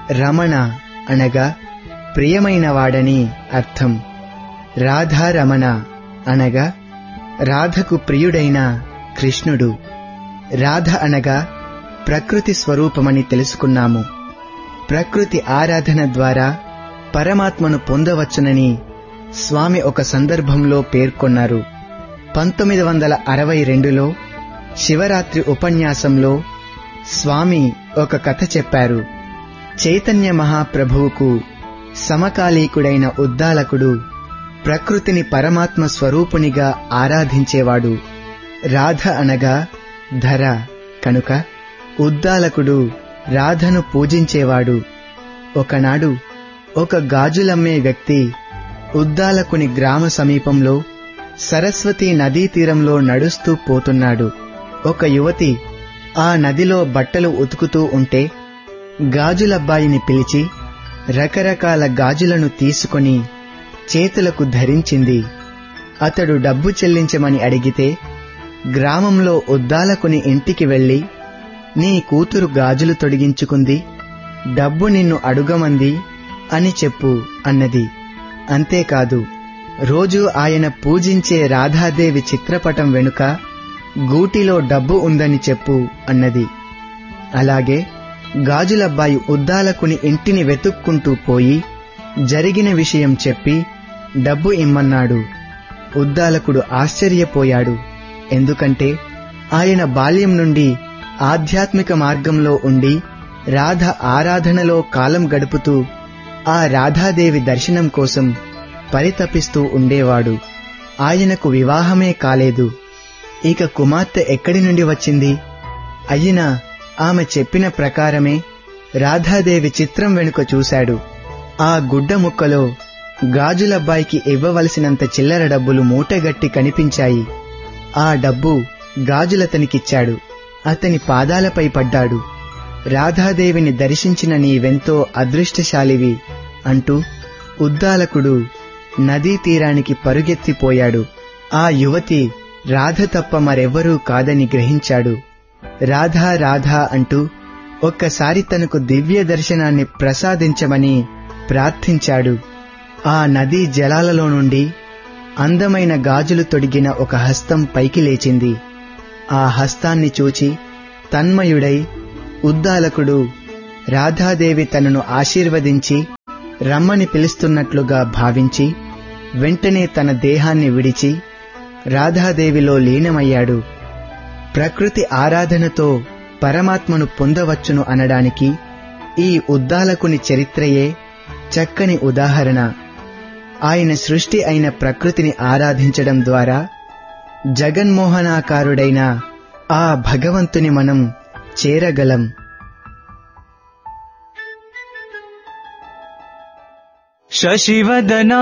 రమణ అనగా ప్రియమైన వాడని అర్థం రాధారమణ అనగా రాధకు ప్రియుడైన కృష్ణుడు రాధ అనగా ప్రకృతి స్వరూపమని తెలుసుకున్నాము ప్రకృతి ఆరాధన ద్వారా పరమాత్మను పొందవచ్చునని స్వామి ఒక సందర్భంలో పేర్కొన్నారు పంతొమ్మిది వందల అరవై రెండులో శివరాత్రి ఉపన్యాసంలో స్వామి ఒక కథ చెప్పారు చైతన్య మహాప్రభువుకు సమకాలీకుడైన ఉద్దాలకుడు ప్రకృతిని పరమాత్మ స్వరూపునిగా ఆరాధించేవాడు రాధ అనగా ధర కనుక ఉద్దాలకుడు రాధను పూజించేవాడు ఒకనాడు ఒక గాజులమ్మే వ్యక్తి ఉద్దాలకుని గ్రామ సమీపంలో సరస్వతి నదీ తీరంలో నడుస్తూ పోతున్నాడు ఒక యువతి ఆ నదిలో బట్టలు ఉతుకుతూ ఉంటే గాజులబ్బాయిని పిలిచి రకరకాల గాజులను తీసుకొని చేతులకు ధరించింది అతడు డబ్బు చెల్లించమని అడిగితే గ్రామంలో ఉద్దాలకుని ఇంటికి వెళ్లి నీ కూతురు గాజులు తొడిగించుకుంది డబ్బు నిన్ను అడుగమంది అని చెప్పు అన్నది అంతేకాదు రోజు ఆయన పూజించే రాధాదేవి చిత్రపటం వెనుక గూటిలో డబ్బు ఉందని చెప్పు అన్నది అలాగే గాజులబ్బాయి ఉద్దాలకుని ఇంటిని వెతుక్కుంటూ పోయి జరిగిన విషయం చెప్పి డబ్బు ఇమ్మన్నాడు ఉద్దాలకుడు ఆశ్చర్యపోయాడు ఎందుకంటే ఆయన బాల్యం నుండి ఆధ్యాత్మిక మార్గంలో ఉండి రాధ ఆరాధనలో కాలం గడుపుతూ ఆ రాధాదేవి దర్శనం కోసం పరితపిస్తూ ఉండేవాడు ఆయనకు వివాహమే కాలేదు ఇక కుమార్తె ఎక్కడి నుండి వచ్చింది అయినా ఆమె చెప్పిన ప్రకారమే రాధాదేవి చిత్రం వెనుక చూశాడు ఆ గుడ్డ ముక్కలో గాజులబ్బాయికి ఇవ్వవలసినంత చిల్లర డబ్బులు మూటగట్టి కనిపించాయి ఆ డబ్బు గాజులతనికిచ్చాడు అతని పాదాలపై పడ్డాడు రాధాదేవిని దర్శించిన నీవెంతో అదృష్టశాలివి అంటూ ఉద్దాలకుడు నదీ తీరానికి పరుగెత్తిపోయాడు ఆ యువతి రాధ తప్ప మరెవ్వరూ కాదని గ్రహించాడు రాధా రాధా అంటూ ఒక్కసారి తనకు దివ్య దర్శనాన్ని ప్రసాదించమని ప్రార్థించాడు ఆ నదీ జలాలలో నుండి అందమైన గాజులు తొడిగిన ఒక హస్తం పైకి లేచింది ఆ హస్తాన్ని చూచి తన్మయుడై ఉద్దాలకుడు రాధాదేవి తనను ఆశీర్వదించి రమ్మని పిలుస్తున్నట్లుగా భావించి వెంటనే తన దేహాన్ని విడిచి రాధాదేవిలో లీనమయ్యాడు ప్రకృతి ఆరాధనతో పరమాత్మను పొందవచ్చును అనడానికి ఈ ఉద్దాలకుని చరిత్రయే చక్కని ఉదాహరణ ఆయన సృష్టి అయిన ప్రకృతిని ఆరాధించడం ద్వారా జగన్మోహనాకారుడైన ఆ భగవంతుని మనం చేరగలం శశివదన